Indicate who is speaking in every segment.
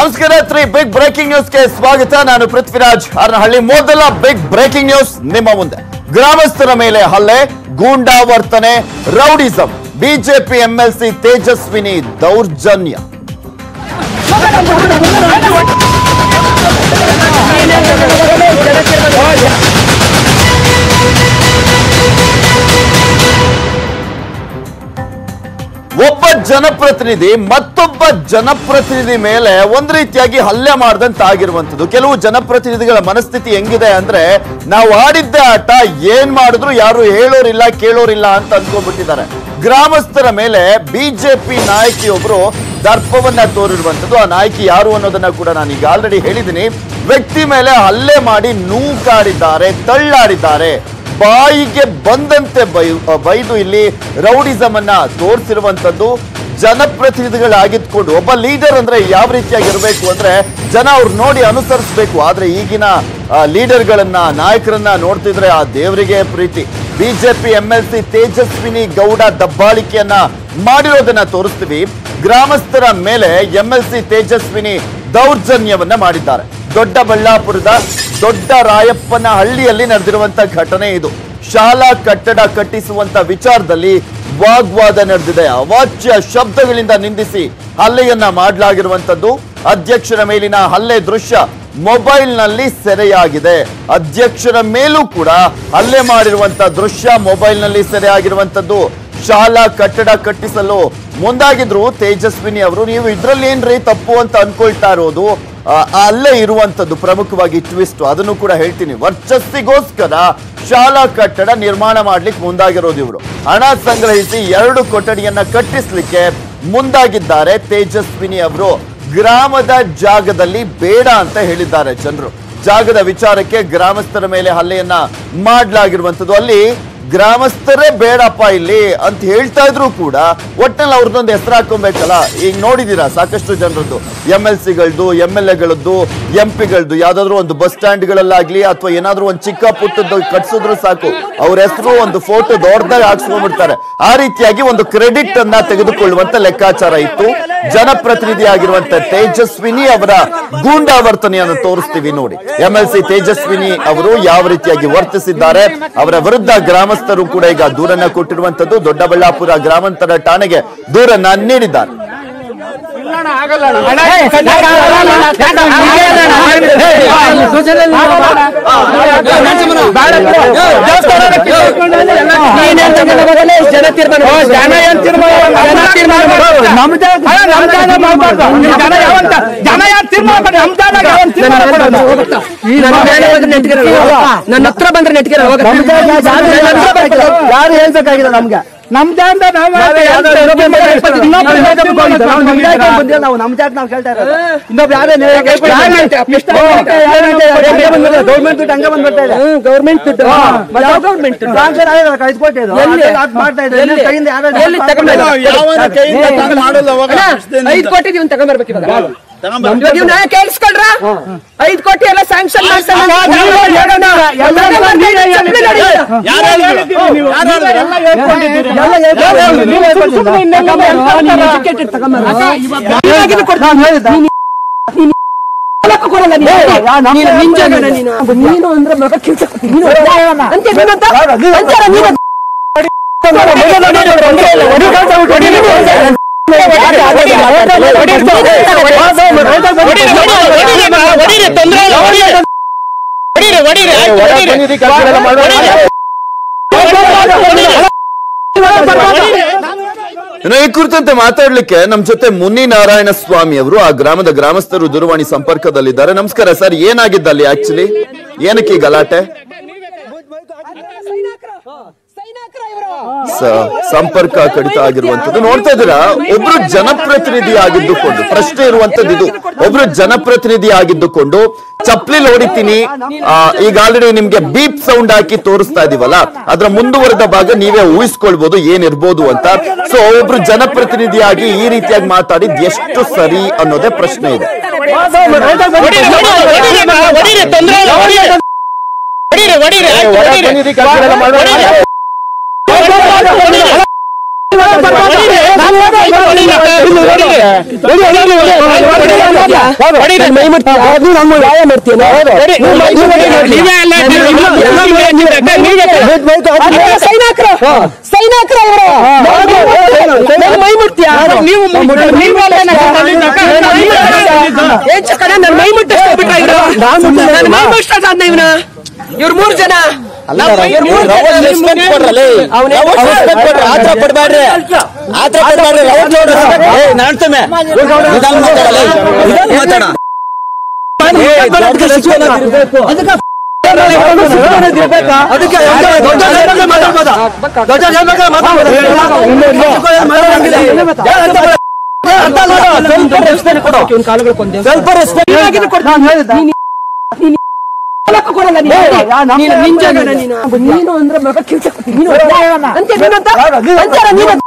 Speaker 1: ನಮಸ್ಕಾರ three Bigg breaking ನ್ಯೂಸ್ಗೆ ಸ್ವಾಗತ ನಾನು ಪೃಥ್ವಿರಾಜ್ ಹರನಹಳ್ಳಿ ಮೊದಲ ಬಿಗ್ ಬ್ರೇಕಿಂಗ್ ನ್ಯೂಸ್ ನಿಮ್ಮ ಮುಂದೆ ಗ್ರಾಮಸ್ಥರ ಮೇಲೆ ಹಲ್ಲೆ ಗೂಂಡಾವರ್ತನೆ ರೌಡಿಸಂ ಬಿಜೆಪಿ ಎಂಎಲ್ಸಿ ತೇಜಸ್ವಿನಿ ದೌರ್ಜನ್ಯ ಒಬ್ಬ ಜನಪ್ರತಿನಿಧಿ ಮತ್ತೊಬ್ಬ ಜನಪ್ರತಿನಿಧಿ ಮೇಲೆ ಒಂದ್ ರೀತಿಯಾಗಿ ಹಲ್ಲೆ ಮಾಡ್ದಂತ ಆಗಿರುವಂತದ್ದು ಕೆಲವು ಜನಪ್ರತಿನಿಧಿಗಳ ಮನಸ್ಥಿತಿ ಹೆಂಗಿದೆ ಅಂದ್ರೆ ನಾವು ಆಡಿದ್ದ ಆಟ ಏನ್ ಮಾಡಿದ್ರು ಯಾರು ಹೇಳೋರಿಲ್ಲ ಕೇಳೋರಿಲ್ಲ ಅಂತ ಅನ್ಕೊಂಡ್ಬಿಟ್ಟಿದ್ದಾರೆ ಗ್ರಾಮಸ್ಥರ ಮೇಲೆ ಬಿಜೆಪಿ ನಾಯಕಿಯೊಬ್ರು ದರ್ಪವನ್ನ ತೋರಿರುವಂತದ್ದು ಆ ನಾಯಕಿ ಯಾರು ಅನ್ನೋದನ್ನ ಕೂಡ ನಾನು ಈಗ ಆಲ್ರೆಡಿ ಹೇಳಿದ್ದೀನಿ ವ್ಯಕ್ತಿ ಮೇಲೆ ಹಲ್ಲೆ ಮಾಡಿ ನೂಕಾಡಿದ್ದಾರೆ ತಳ್ಳಾಡಿದ್ದಾರೆ ಬಾಯಿಗೆ ಬಂದಂತೆ ಬೈ ಬೈದು ಇಲ್ಲಿ ರೌಡಿಸಮ್ ಅನ್ನ ತೋರಿಸಿರುವಂತದ್ದು ಜನಪ್ರತಿನಿಧಿಗಳಾಗಿದ್ಕೊಂಡು ಒಬ್ಬ ಲೀಡರ್ ಅಂದ್ರೆ ಯಾವ ರೀತಿಯಾಗಿ ಇರಬೇಕು ಅಂದ್ರೆ ಜನ ಅವ್ರು ನೋಡಿ ಅನುಸರಿಸಬೇಕು ಆದ್ರೆ ಈಗಿನ ಲೀಡರ್ಗಳನ್ನ ನಾಯಕರನ್ನ ನೋಡ್ತಿದ್ರೆ ಆ ದೇವರಿಗೆ ಪ್ರೀತಿ BJP M L C Tejaswini Gowda ದಬ್ಬಾಳಿಕೆಯನ್ನ ಮಾಡಿರೋದನ್ನ ತೋರಿಸ್ತೀವಿ ಗ್ರಾಮಸ್ಥರ ಮೇಲೆ ಎಂ ಎಲ್ ಸಿ ತೇಜಸ್ವಿನಿ ದೌರ್ಜನ್ಯವನ್ನ ಮಾಡಿದ್ದಾರೆ ದೊಡ್ಡಬಳ್ಳಾಪುರದ ದೊಡ್ಡ ರಾಯಪ್ಪನ ಹಳ್ಳಿಯಲ್ಲಿ ನಡೆದಿರುವಂತ ಘಟನೆ ಇದು ಶಾಲಾ ಕಟ್ಟಡ ಕಟ್ಟಿಸುವಂತ ವಿಚಾರದಲ್ಲಿ ವಾಗ್ವಾದ ನಡೆದಿದೆ ಅವಾಚ್ಯ ಶಬ್ದಗಳಿಂದ ನಿಂದಿಸಿ ಹಲ್ಲೆಯನ್ನ ಮಾಡಲಾಗಿರುವಂತದ್ದು ಅಧ್ಯಕ್ಷರ ಮೇಲಿನ ಹಲ್ಲೆ ದೃಶ್ಯ ಮೊಬೈಲ್ನಲ್ಲಿ ಸೆರೆಯಾಗಿದೆ ಅಧ್ಯಕ್ಷರ ಮೇಲೂ ಕೂಡ ಹಲ್ಲೆ ಮಾಡಿರುವಂತ ದೃಶ್ಯ ಮೊಬೈಲ್ನಲ್ಲಿ ಸೆರೆಯಾಗಿರುವಂತದ್ದು ಶಾಲಾ ಕಟ್ಟಡ ಕಟ್ಟಿಸಲು ಮುಂದಾಗಿದ್ರು ತೇಜಸ್ವಿನಿ ಅವರು ನೀವು ಇದ್ರಲ್ಲಿ ಏನ್ರಿ ತಪ್ಪು ಅಂತ ಅನ್ಕೊಳ್ತಾ ಇರೋದು ಆ, ಅಲ್ಲೇ ಇರುವಂತದ್ದು ಪ್ರಮುಖವಾಗಿ ಟ್ವಿಸ್ಟ್ ಅದನ್ನು ಕೂಡ ಹೇಳ್ತೀನಿ ವರ್ಚಸ್ಸಿಗೋಸ್ಕರ ಶಾಲಾ ಕಟ್ಟಡ ನಿರ್ಮಾಣ ಮಾಡ್ಲಿಕ್ಕೆ ಮುಂದಾಗಿರೋದು ಇವರು ಹಣ ಸಂಗ್ರಹಿಸಿ ಎರಡು ಕೊಠಡಿಯನ್ನ ಕಟ್ಟಿಸ್ಲಿಕ್ಕೆ ಮುಂದಾಗಿದ್ದಾರೆ ತೇಜಸ್ವಿನಿ ಅವರು ಗ್ರಾಮದ ಜಾಗದಲ್ಲಿ ಬೇಡ ಅಂತ ಹೇಳಿದ್ದಾರೆ ಜನರು ಜಾಗದ ವಿಚಾರಕ್ಕೆ ಗ್ರಾಮಸ್ಥರ ಮೇಲೆ ಹಲ್ಲೆಯನ್ನ ಮಾಡಲಾಗಿರುವಂತದ್ದು ಅಲ್ಲಿ ಗ್ರಾಮಸ್ಥರೇ ಬೇಡಪ್ಪ ಇಲ್ಲಿ ಅಂತ ಹೇಳ್ತಾ ಇದ್ರು ಕೂಡ ಒಟ್ಟಿನಲ್ಲಿ ಅವ್ರದ್ದೊಂದು ಹೆಸರು ಹಾಕೊಬೇಕಲ್ಲ ಈಗ ನೋಡಿದೀರಾ ಸಾಕಷ್ಟು ಜನರದ್ದು ಎಂ ಎಲ್ ಸಿಗಳದ್ದು ಎಂ ಎಲ್ ಎಗಳದ್ದು ಎಂ ಪಿಗಳದ್ದು ಯಾವ್ದಾದ್ರು ಒಂದು ಬಸ್ ಸ್ಟ್ಯಾಂಡ್ಗಳಲ್ಲಾಗ್ಲಿ ಅಥವಾ ಏನಾದ್ರೂ ಒಂದು ಚಿಕ್ಕ ಪುಟ್ಟದ್ದು ಕಟ್ಸಿದ್ರು ಸಾಕು ಅವ್ರ ಹೆಸರು ಒಂದು ಫೋಟೋ ದೊಡ್ಡದಾಗಿ ಹಾಕ್ಸ್ಕೊಂಡ್ಬಿಡ್ತಾರೆ ಆ ರೀತಿಯಾಗಿ ಒಂದು ಕ್ರೆಡಿಟ್ ಅನ್ನ ತೆಗೆದುಕೊಳ್ಳುವಂತ ಲೆಕ್ಕಾಚಾರ ಇತ್ತು ಜನಪ್ರತಿನಿಧಿ ಆಗಿರುವಂತ ತೇಜಸ್ವಿನಿ ಅವರ ಗೂಂಡಾವರ್ತನೆಯನ್ನು ತೋರಿಸ್ತೀವಿ ನೋಡಿ ಎಂ ಎಲ್ ಸಿ ತೇಜಸ್ವಿನಿ ಅವರು ಯಾವ ರೀತಿಯಾಗಿ ವರ್ತಿಸಿದ್ದಾರೆ ಅವರ ವಿರುದ್ಧ ಗ್ರಾಮಸ್ಥರು ಕೂಡ ಈಗ ದೂರನ್ನ ಕೊಟ್ಟಿರುವಂತದ್ದು ದೊಡ್ಡಬಳ್ಳಾಪುರ ಗ್ರಾಮಾಂತರ ಠಾಣೆಗೆ ದೂರನ್ನ ನೀಡಿದ್ದಾರೆ
Speaker 2: ಜನ ತೀರ್ಮಾನ ಜನ ಏನ್ ತೀರ್ಮಾನ ಜನ ತೀರ್ಮಾನ ನಮ್ ಜಾಗ ನಮ್ ಜಾಗ ಮಾಡ್ಬಾರ್ದು ಜನ ಯಾವಂತ ಜನ ಯಾರು ತೀರ್ಮಾನ ಮಾಡಿ ನಮ್ ಜಾಗ ಯಾವನ್ ತೀರ್ಮಾನ ಮಾಡೋದು?
Speaker 3: ನನ್ನ ಹತ್ರ ಬಂದ್ರೆ ನೆಟ್ಗೆ
Speaker 2: ಯಾರು ಹೇಳ್ಬೇಕಾಗಿಲ್ಲ ನಮ್ಗೆ ನಮ್ ಜಾಗ ನಾವು ನಾವು ನಮ್ ಜಾಗ ನಾವು ಕೇಳ್ತಾ ಇರೋದು ಇನ್ನೊಬ್ಬ ಯಾರೇ ಗೌರ್ಮೆಂಟ್ ದುಡ್ಡು ಹಂಗೆ ಬಂದ್ಬಿಡ್ತಾ ಇದೆ
Speaker 3: ಗೌರ್ಮೆಂಟ್ ದುಡ್ಡು ಯಾವ ಗೌರ್ಮೆಂಟ್
Speaker 2: ಟ್ರಾನ್ಸ್ಫರ್ ಆಗಿಲ್ಲ ಕಳಿಸ್ಕೊಟ್ಟಿದ್ದು
Speaker 3: ಎಲ್ಲಿ?
Speaker 2: ಮಾಡ್ತಾ ಇದ್ದಾರೆ
Speaker 3: ಎಲ್ಲಿ?
Speaker 2: ಕೈಯಿಂದ ಯಾರು
Speaker 3: ಎಲ್ಲಿ ತಗೊಂಡ್ಬಂದ?
Speaker 4: ಯಾವನ ಕೈಯಿಂದ ತಂದು ಮಾಡೋದು ಅವಾಗ ಅಷ್ಟೇನಿಲ್ಲ.
Speaker 3: ಐದ್ ಕೋಟಿ ನೀವು ತಗೊಂಡ್ಬರ್ಬೇಕು ಇವಾಗ
Speaker 4: ತಗೊಂಬರ್ಬೇಕು.
Speaker 3: ಇವಾಗ ಇವ್ನ ಕೇಳಿಸ್ಕೊಳ್ರ ಐದ್ ಕೋಟಿ ಎಲ್ಲ ಸ್ಯಾಂಕ್ಷನ್ ಮಾಡ್ಸೋಣ
Speaker 4: ಯಾರು ಹೇಳಿದ್ರು? ಯಾರು ಹೇಳಿದ್ರು?
Speaker 3: ನೀನು ಅಂದ್ರೆ ಮಗ ಕೆಲ್ಸ ನೀನು ಅಂತೆ ನೀನಂತ ಅಂತಾರ ನೀನು
Speaker 1: ಇನ್ನು ಈ ಕುರಿತಂತೆ ಮಾತಾಡ್ಲಿಕ್ಕೆ ನಮ್ ಜೊತೆ ಮುನಿ ನಾರಾಯಣ ಸ್ವಾಮಿ ಅವರು ಆ ಗ್ರಾಮದ ಗ್ರಾಮಸ್ಥರು ದೂರವಾಣಿ ಸಂಪರ್ಕದಲ್ಲಿದ್ದಾರೆ ನಮಸ್ಕಾರ ಸರ್ ಏನಾಗಿದ್ದಲ್ಲಿ ಆಕ್ಚುಲಿ ಏನಕ್ಕೆ ಈ ಗಲಾಟೆ ಸ- ಸಂಪರ್ಕ ಕಡಿತ ಆಗಿರುವಂತದ್ದು ನೋಡ್ತಾ ಇದ್ದೀರಾ ಒಬ್ರು ಜನಪ್ರತಿನಿಧಿ ಆಗಿದ್ದುಕೊಂಡು ಪ್ರಶ್ನೆ ಇರುವಂತದ್ದು ಇದು ಒಬ್ರು ಜನಪ್ರತಿನಿಧಿ ಆಗಿದ್ದುಕೊಂಡು ಚಪ್ಲಿಲ್ ಹೊಡಿತೀನಿ ಆ, ಈಗ ಆಲ್ರೆಡಿ ನಿಮ್ಗೆ ಬೀಪ್ ಸೌಂಡ್ ಹಾಕಿ ತೋರಿಸ್ತಾ ಇದೀವಲ್ಲ ಅದ್ರ ಮುಂದುವರೆದ ಭಾಗ ನೀವೇ ಊಹಿಸ್ಕೊಳ್ಬಹುದು ಏನಿರ್ಬೋದು ಅಂತ ಸೊ ಒಬ್ರು ಜನಪ್ರತಿನಿಧಿಯಾಗಿ ಈ ರೀತಿಯಾಗಿ ಮಾತಾಡಿದ್ ಎಷ್ಟು ಸರಿ ಅನ್ನೋದೇ ಪ್ರಶ್ನೆ ಇದೆ
Speaker 3: ಮೈ ಮುಟ್ತೀಯ ಅದು ನಮ್ಮ ಗಾಯ ಮಾಡ್ತೀಯ ಸೈನಾಕ್ರ ಸೈನಾಕ್ರ ಮೈ ಮುಟ್ತೀಯ ಏನ್ ಚಕ್ಕಣ ನನ್ನ ಮೈ ಮುಟ್ಟಿಸ್ಬಿಟ್ಟ ಇವ್ರು ನನ್ನ ಮೈ ಮುಟ್ಟಿಸ್ತಾ ಇವನ ಇವ್ರು ಮೂರ್ ಜನ
Speaker 4: ಆತರ ಪಡ್ಬೇಡ್ರಿ ಆತರ ಪಡ್ಬೇಡ್ರಿ ರೌಂಡ್ ನಾಡ್ತಮೆ ಮಾತಾಡ
Speaker 3: ಅದಕ್ಕೆ ಸ್ವಲ್ಪ ಕೊಡಲ್ಲ ನೀನು ನಿನ್ ಜಾಗನ ನೀನು ನೀನು ಅಂದ್ರೆ ಮಗ ಕೆಲ್ಸ ನೀನು ಅಂತ ನೀನಂತ ಅಂತಾರ ನೀನು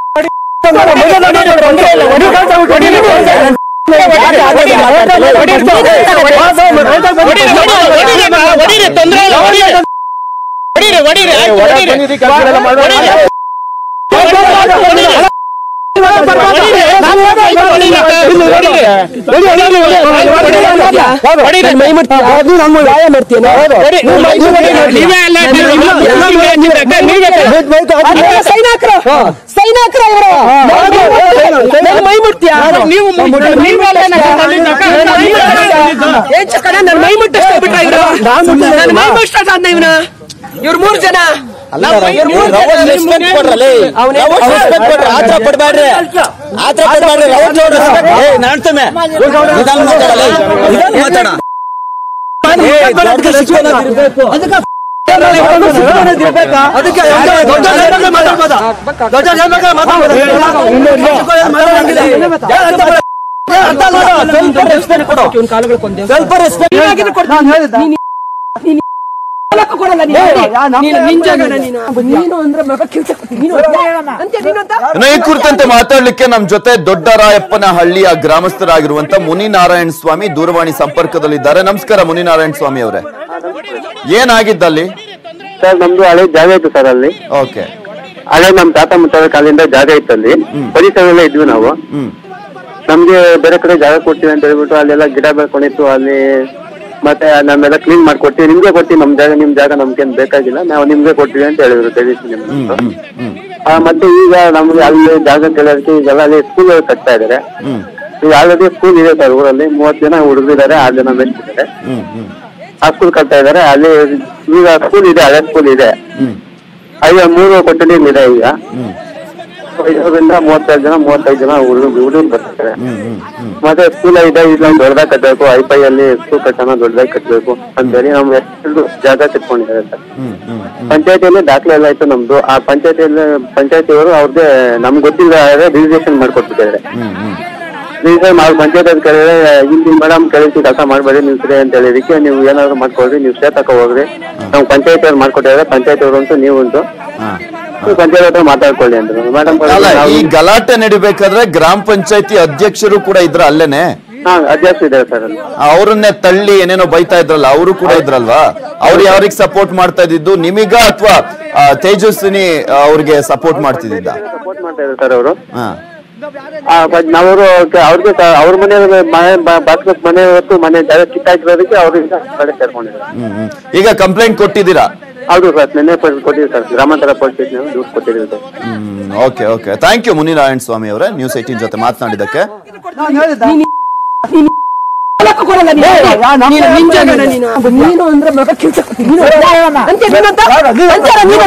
Speaker 3: ಮೈ ಮುಟ್ತೀಯ ಅದು ನಮ್ಮ ಗಾಯ ಮಾಡ್ತೀಯ ಸೈನಾಕ್ರ ಸೈನಾಕ್ರ ಮೈ ಮುಟ್ತೀಯ ಏನ್ ಚಕ್ಕಣ ನನ್ನ ಮೈ ಮುಟ್ಟಿಸ್ಬಿಟ್ಟ ಇವ್ರು ನನ್ನ ಮೈ ಮುಟ್ಟಿಸ್ತಾ ಇವನ ಇವ್ರು ಮೂರ್ ಜನ
Speaker 4: ಆತರ ಪಡ್ಬೇಡ್ರಿ ಆತರ ಪಡ್ಬೇಡ್ರಿ ರೌಂಡ್ ನಾಡ್ತಮೆ ಮಾತಾಡ
Speaker 3: ಅದಕ್ಕೆ ಕೊಡಲ್ಲ ನೀನು ನಿನ್ ಜಾಗನ ನೀನು ನೀನು ಅಂದ್ರೆ ಮಗ ಕೆಲ್ಸ ನೀನು ಅಂತ ನೀನಂತ
Speaker 1: ಇನ್ನು ಈ ಕುರಿತಂತೆ ಮಾತಾಡ್ಲಿಕ್ಕೆ ನಮ್ ಜೊತೆ ದೊಡ್ಡರಾಯಪ್ಪನ ಹಳ್ಳಿಯ ಗ್ರಾಮಸ್ಥರಾಗಿರುವಂತ ಮುನಿನಾರಾಯಣ ಸ್ವಾಮಿ ದೂರವಾಣಿ ಸಂಪರ್ಕದಲ್ಲಿದ್ದಾರೆ ನಮಸ್ಕಾರ ಮುನಿನಾರಾಯಣ ಸ್ವಾಮಿ ಅವರೇ ಏನಾಗಿದ್ದಲ್ಲಿ
Speaker 5: ಸರ್ ನಮ್ದು ಹಳೆ ಜಾಗ ಇತ್ತು ಸರ್ ಅಲ್ಲಿ
Speaker 1: ಓಕೆ
Speaker 5: ಹಳೆ ನಮ್ ತಾತ ಮುತ್ತಾದ ಕಾಲದಿಂದ ಜಾಗ ಇತ್ತು ಅಲ್ಲಿ ಪರಿಸರದಲ್ಲೇ ಇದ್ವಿ ನಾವು
Speaker 1: ಹ್ಮ್
Speaker 5: ನಮ್ಗೆ ಬೇರೆ ಕಡೆ ಜಾಗ ಕೊಡ್ತೀವಿ ಅಂತ ಹೇಳ್ಬಿಟ್ಟು ಅಲ್ಲೆಲ್ಲ ಗಿಡ ಬೆಳ್ಕೊಂಡಿತ್ತು ಅಲ್ಲಿ ಮತ್ತೆ ನಮ್ಮೆಲ್ಲ ಕ್ಲೀನ್ ಮಾಡ್ಕೊಡ್ತೀವಿ ನಿಮ್ಗೆ ಕೊಡ್ತೀವಿ ನಮ್ ಜಾಗ ನಿಮ್ ಜಾಗ ನಮ್ಗೇನ್ ಬೇಕಾಗಿಲ್ಲ ನಾವು ನಿಮ್ಗೆ ಕೊಡ್ತೀವಿ ಅಂತ ಹೇಳಿದ್ರು ಜಗದೀಶ್
Speaker 1: ಹ್ಮ್
Speaker 5: ನಿಮ್ಗೆ
Speaker 1: ಹ್ಮ್ ಹ್ಮ್
Speaker 5: ಆ, ಮತ್ತೆ ಈಗ ನಮ್ಗೆ ಅಲ್ಲಿ ಜಾಗ ಕೇಳೋದಕ್ಕೆ ಈಗೆಲ್ಲ ಅಲ್ಲಿ ಸ್ಕೂಲ್ ಕಟ್ತಾ ಇದಾರೆ
Speaker 1: ಹ್ಮ್
Speaker 5: ಈಗ ಆಲ್ರೆಡಿ ಸ್ಕೂಲ್ ಇದೆ ಸರ್ ಊರಲ್ಲಿ ಮೂವತ್ತು ಜನ ಹುಡುಗಿದ್ದಾರೆ ಆರು ಜನ ಮೆಚ್ಚಿದ್ದಾರೆ
Speaker 1: ಹ್ಮ್ ಹ್ಮ್
Speaker 5: ಆ ಸ್ಕೂಲ್ ಕಟ್ತಾ ಇದಾರೆ ಅಲ್ಲಿ ಈಗ ಸ್ಕೂಲ್ ಇದೆ ಹಳೆ ಸ್ಕೂಲ್ ಇದೆ
Speaker 1: ಹ್ಮ್
Speaker 5: ಐದು ಮೂರು ಕೊಠಡಿ ಇದೆ ಈಗ
Speaker 1: ಹ್ಮ್
Speaker 5: ಐದರಿಂದ ಮೂವತ್ತೈದು ಜನ ಮೂವತ್ತೈದು ಜನ ಹುಡುಗ ಹುಡುಗರು ಬರ್ತಾರೆ
Speaker 1: ಹ್ಮ್ ಹ್ಮ್ ಹ್ಮ್
Speaker 5: ಮತ್ತೆ ಸ್ಕೂಲ್ ಇದೆ ಇಲ್ಲ ದೊಡ್ಡದಾಗಿ ಕಟ್ಟಬೇಕು ಐಫೈ ಅಲ್ಲಿ ಸ್ಕೂಲ್ ಕಟ್ಟೋಣ ದೊಡ್ಡದಾಗಿ ಕಟ್ಟಬೇಕು ಅಂತೇಳಿ ನಾವು ಎಷ್ಟು ಜಾಗ ಕಿತ್ಕೊಂಡಿದ್ದಾರೆ ಸರ್
Speaker 1: ಹ್ಮ್ ಹ್ಮ್ ಹ್ಮ್
Speaker 5: ಪಂಚಾಯತಿಯಲ್ಲಿ ದಾಖಲೆ ಎಲ್ಲ ಆಯ್ತು ನಮ್ದು ಆ ಪಂಚಾಯತಿಯಲ್ಲಿ ಪಂಚಾಯತಿಯವರು ಅವ್ರಿಗೆ ನಮ್ಗೆ ಗೊತ್ತಿಲ್ಲ ರಿಜಿಸ್ಟ್ರೇಷನ್ ಮಾಡ್ಕೊಟ್ಟಿದ್ದಾರೆ
Speaker 1: ಹ್ಮ್ ಹ್ಮ್
Speaker 5: ರಿಜಿಸ್ಟ್ರೇಷನ್ ಮಾಡಿ ಪಂಚಾಯತ್ ಅವ್ರು ಕೇಳಿದ್ರೆ ಇಲ್ಲಿ ಮೇಡಮ್ ಕೇಳಿಸಿ ಕೆಲಸ ಮಾಡಬೇಡಿ ನೀವು ಸರಿ ಅಂತ ಹೇಳಿದಕ್ಕೆ ನೀವು ಏನಾದ್ರು ಮಾಡ್ಕೊಳ್ರಿ ನೀವು ಸ್ಟೇ ತಕ ಹೋಗ್ರಿ ನಾವು ಪಂಚಾಯತಿ ಅವ್ರು ಮಾಡ್ಕೊಟ್ಟಿದ್ದಾರೆ ಪಂಚಾಯತಿ ಅವರು ಅಂತೂ ನೀವು ಉಂಟು
Speaker 1: ಹಾ
Speaker 5: ಪಂಚಾಯತ್ ಹತ್ರ ಮಾತಾಡ್ಕೊಳ್ಳಿ ಅಂತ ಮೇಡಮ್
Speaker 1: ಅಲ್ಲ ಈ ಗಲಾಟೆ ನಡಿಬೇಕಾದ್ರೆ ಗ್ರಾಮ ಪಂಚಾಯತಿ ಅಧ್ಯಕ್ಷರು ಕೂಡ ಇದ್ರ ಅಲ್ಲೇನೆ
Speaker 5: ಹಾ ಅಧ್ಯಕ್ಷ ಇದ್ದಾರೆ ಸರ್ ಅಲ್ಲಿ
Speaker 1: ಅವ್ರನ್ನೇ ತಳ್ಳಿ ಏನೇನೋ ಬೈತಾ ಇದ್ರಲ್ಲ ಅವರು ಕೂಡ ಇದ್ರಲ್ವಾ ಅವ್ರು ಯಾರಿಗೆ ಸಪೋರ್ಟ್ ಮಾಡ್ತಾ ಇದ್ದಿದ್ದು ನಿಮಿಗ ಅಥವಾ ತೇಜಸ್ವಿನಿ ಅವ್ರಿಗೆ ಸಪೋರ್ಟ್ ಮಾಡ್ತಿದ್ದ
Speaker 5: ಸಪೋರ್ಟ್ ಮಾಡ್ತಾ ಇದ್ದಾರೆ ಸರ್ ಅವರು
Speaker 1: ಹಾ
Speaker 5: ನಾವರು ಅವ್ರಿಗೆ ಸ- ಅವ್ರ ಮನೆ ಮನೆ ಬಾಸ್ಕತ್ ಮನೆ ಹೊತ್ತು ಮನೆ ಜಾಗ ಕಿತ್ತಾಕಿರೋದಕ್ಕೆ ಅವ್ರಿಂದ ಕಡೆ ಸೇರ್ಕೊಂಡಿದ್ದಾರೆ
Speaker 1: ಹ್ಮ್ ಹ್ಮ್ ಈಗ ಕಂಪ್ಲೇಂಟ್ ಕೊಟ್ಟಿದ್ದೀರಾ
Speaker 5: ಹೌದು ಸರ್ ನಿನ್ನೆ ಪ- ಕೊಟ್ಟಿದ್ದೀವಿ ಸರ್ ಗ್ರಾಮಾಂತರ ಪಂಚಾಯತ್ ದೂರು ಕೊಟ್ಟಿದ್ದೀವಿ sir
Speaker 1: hmm okay okay thank you Muninarayana Swamy ಅವರೇ ನ್ಯೂಸ್ ಏಟೀನ್ ಜೊತೆ ಮಾತನಾಡಿದ್ದಕ್ಕೆ
Speaker 3: ಕೊಡಲ್ಲ ನೀನು ನಿನ್ ಜಾಗನ ನೀನು ನೀನು ಅಂದ್ರೆ ಮಗ ಕೆಲ್ಸ ನೀನು ಅಂತ ನೀನಂತ ಅಂತಾರ ನೀನು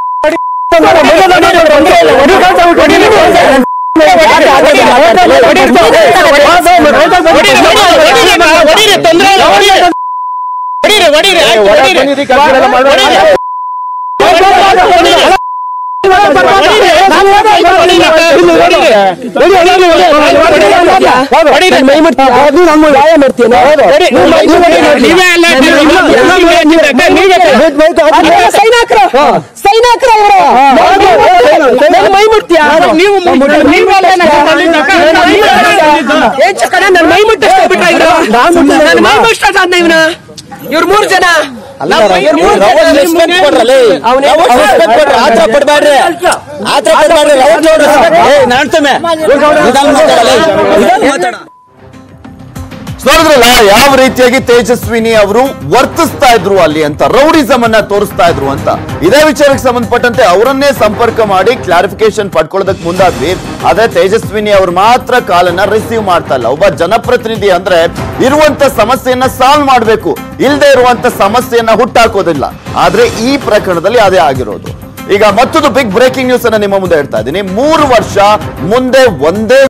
Speaker 3: ಮೈ ಮುಟ್ತೀಯ ಅದು ನಮ್ಮ ಗಾಯ ಮಾಡ್ತೀಯ ಸೈನಾಕ್ರ ಸೈನಾಕ್ರ ಮೈ ಮುಟ್ತೀಯ ಏನ್ ಚಕ್ಕಣ ನನ್ನ ಮೈ ಮುಟ್ಟಿಸ್ಬಿಟ್ಟ ಇವ್ರು ನನ್ನ ಮೈ ಮುಟ್ಟಿಸ್ತಾ ಇವನ ಇವ್ರು ಮೂರ್ ಜನ
Speaker 4: ರೆಸ್ಪೆಕ್ಟ್ ಕೊಡ್ರಲ್ಲ ರೆಸ್ಪೆಕ್ಟ್ ಕೊಡ್ರಿ ಆತರ ಪಡ್ಬೇಡ್ರಿ ಆತರ ಪಡ್ಬೇಡ್ರಿ ರೌಂಡ್ ಏ ನಾಣ್ತಮೆ ನಿಧಾನ ಮಾತಾಡಲ್ಲ ನಿಧಾನ ಮಾತಾಡ
Speaker 1: ನೋಡಿದ್ರಲ್ಲ ಯಾವ ರೀತಿಯಾಗಿ ತೇಜಸ್ವಿನಿ ಅವರು ವರ್ತಿಸ್ತಾ ಇದ್ರು ಅಲ್ಲಿ ಅಂತ ರೌಡಿಸಮ್ ಅನ್ನ ತೋರಿಸ್ತಾ ಇದ್ರು ಅಂತ ಇದೇ ವಿಚಾರಕ್ಕೆ ಸಂಬಂಧಪಟ್ಟಂತೆ ಅವರನ್ನೇ ಸಂಪರ್ಕ ಮಾಡಿ ಕ್ಲಾರಿಫಿಕೇಶನ್ ಪಡ್ಕೊಳ್ಳೋದಕ್ಕೆ ಮುಂದಾದ್ವಿ ಆದ್ರೆ ತೇಜಸ್ವಿನಿ ಅವರು ಮಾತ್ರ ಕಾಲನ್ನ ರಿಸೀವ್ ಮಾಡ್ತಾ ಇಲ್ಲ ಒಬ್ಬ ಜನಪ್ರತಿನಿಧಿ ಅಂದ್ರೆ ಇರುವಂತ ಸಮಸ್ಯೆಯನ್ನ ಸಾಲ್ವ್ ಮಾಡಬೇಕು ಇಲ್ಲದೆ ಇರುವಂತ ಸಮಸ್ಯೆಯನ್ನ ಹುಟ್ಟಾಕೋದಿಲ್ಲ ಆದ್ರೆ ಈ ಪ್ರಕರಣದಲ್ಲಿ ಅದೇ ಆಗಿರೋದು ಈಗ ಮತ್ತೊಂದು ಬಿಗ್ ಬ್ರೇಕಿಂಗ್ ನ್ಯೂಸ್ ಅನ್ನ ನಿಮ್ಮ ಮುಂದೆ ಹೇಳ್ತಾ ಇದ್ದೀನಿ ಮೂರು ವರ್ಷ ಮುಂದೆ ಒಂದೇ